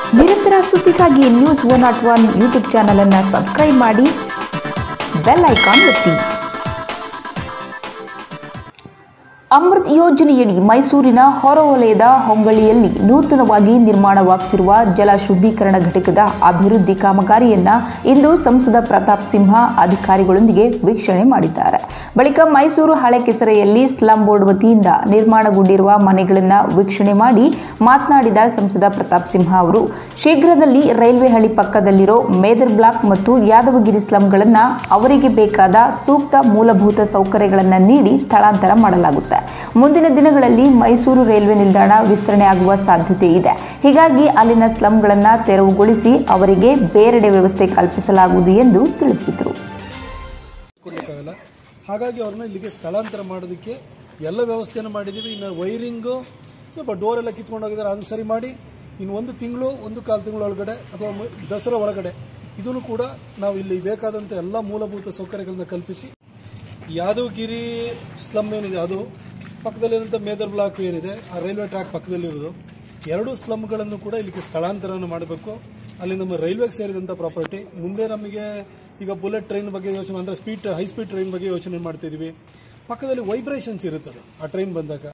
ನಿರಂತರ ಸುದ್ದಿಗಾಗಿ news one not one YouTube channel ಅನ್ನು ಸಬ್ಸ್ಕ್ರೈಬ್ ಮಾಡಿ ಬೆಲ್ ಐಕಾನ್ ಒತ್ತಿ ಅಮೃತ್ ಯೋಜನೆಯಡಿ ಮೈಸೂರಿನ ಹೊರವಲಯದ ಹೊಂಗಳಿಯಲ್ಲಿ ನೂತನವಾಗಿ ನಿರ್ಮಾಣವಾಗುತ್ತಿರುವ ಜಲ ಶುದ್ಧೀಕರಣ ಘಟಕದ ಅಭಿವೃದ್ಧಿ ಕಾಮಗಾರಿಯನ್ನ ಇಂದು ಸಂಸದ ಪ್ರತಾಪ್ ಸಿಂಹ ಅಧಿಕಾರಿಗಳೊಂದಿಗೆ ವೀಕ್ಷಣೆ ಮಾಡಿದ್ದಾರೆ ಬಳಿಕ ಮೈಸೂರು ಹಳೆ ಕೆಸರೆಯಲ್ಲಿ ಸ್ಲಂ ಬೋರ್ಡ್ ವತಿಯಿಂದ ನಿರ್ಮಾಣಗೊಂಡಿರುವ ಮನೆಗಳನ್ನು ವೀಕ್ಷಣೆ ಮಾಡಿ ಮಾತನಾಡಿದ ಸಂಸದ ಪ್ರತಾಪ್ ಸಿಂಹ ಅವರು ಶೀಘ್ರದಲ್ಲಿ ರೈಲ್ವೆ ಹಳಿ ಪಕ್ಕದಲ್ಲಿರೋ ಮೇದರ್ ಬ್ಲಾಕ್ ಮತ್ತು ಯಾದವಗಿರಿ ಸ್ಲಂಗಳನ್ನು ಅವರಿಗೆ ಬೇಕಾದ ಸೂಕ್ತ ಮೂಲಭೂತ ಸೌಕರ್ಯಗಳನ್ನು ನೀಡಿ ಸ್ಥಳಾಂತರ ಮಾಡಲಾಗುತ್ತೆ ಮುಂದಿನ ದಿನಗಳಲ್ಲಿ ಮೈಸೂರು ರೈಲ್ವೆ ನಿಲ್ದಾಣ ವಿಸ್ತರಣೆ ಆಗುವ ಸಾಧ್ಯತೆ ಇದೆ ಹೀಗಾಗಿ ಅಲ್ಲಿನ ಸ್ಲಂಗಳನ್ನು ತೆರವುಗೊಳಿಸಿ ಅವರಿಗೆ ಬೇರೆಡೆ ವ್ಯವಸ್ಥೆ ಕಲ್ಪಿಸಲಾಗುವುದು ಎಂದು ತಿಳಿಸಿದರು ಕೊಡಲಿಕ್ಕಾಗಲ್ಲ ಹಾಗಾಗಿ ಅವ್ರನ್ನ ಇಲ್ಲಿಗೆ ಸ್ಥಳಾಂತರ ಮಾಡೋದಕ್ಕೆ ಎಲ್ಲ ವ್ಯವಸ್ಥೆಯನ್ನು ಮಾಡಿದ್ದೀವಿ ಇನ್ನು ವೈರಿಂಗು ಸ್ವಲ್ಪ ಡೋರ್ ಎಲ್ಲ ಕಿತ್ಕೊಂಡು ಹೋಗಿದ್ದಾರೆ ಅದನ್ನು ಸರಿ ಮಾಡಿ ಇನ್ನು ಒಂದು ತಿಂಗಳು ಒಂದು ಕಾಲು ತಿಂಗಳ ಒಳಗಡೆ ಅಥವಾ ಮ- ದಸರಾ ಒಳಗಡೆ ಇದನ್ನು ಕೂಡ ನಾವು ಇಲ್ಲಿ ಬೇಕಾದಂಥ ಎಲ್ಲ ಮೂಲಭೂತ ಸೌಕರ್ಯಗಳನ್ನ ಕಲ್ಪಿಸಿ ಯಾದವಗಿರಿ ಸ್ಲಮ್ ಏನಿದೆ ಅದು ಪಕ್ಕದಲ್ಲಿರುವಂಥ ಮೇದರ್ ಬ್ಲಾಕ್ ಏನಿದೆ ಆ ರೈಲ್ವೆ ಟ್ರ್ಯಾಕ್ ಪಕ್ಕದಲ್ಲಿರೋದು ಎರಡೂ ಸ್ಲಮ್ಗಳನ್ನು ಕೂಡ ಇಲ್ಲಿಗೆ ಸ್ಥಳಾಂತರವನ್ನು ಮಾಡಬೇಕು ಅಲ್ಲಿ ನಮ್ಮ ರೈಲ್ವೆಗೆ ಸೇರಿದಂಥ ಪ್ರಾಪರ್ಟಿ ಮುಂದೆ ನಮಗೆ ಈಗ ಬುಲೆಟ್ ಟ್ರೈನ್ ಬಗ್ಗೆ ಯೋಚನೆ ಅಂದರೆ ಸ್ಪೀಡ್ ಹೈ ಸ್ಪೀಡ್ ಟ್ರೈನ್ ಬಗ್ಗೆ ಯೋಚನೆ ಮಾಡ್ತಿದ್ದೀವಿ ಪಕ್ಕದಲ್ಲಿ ವೈಬ್ರೇಷನ್ಸ್ ಇರುತ್ತದೆ ಆ ಟ್ರೈನ್ ಬಂದಾಗ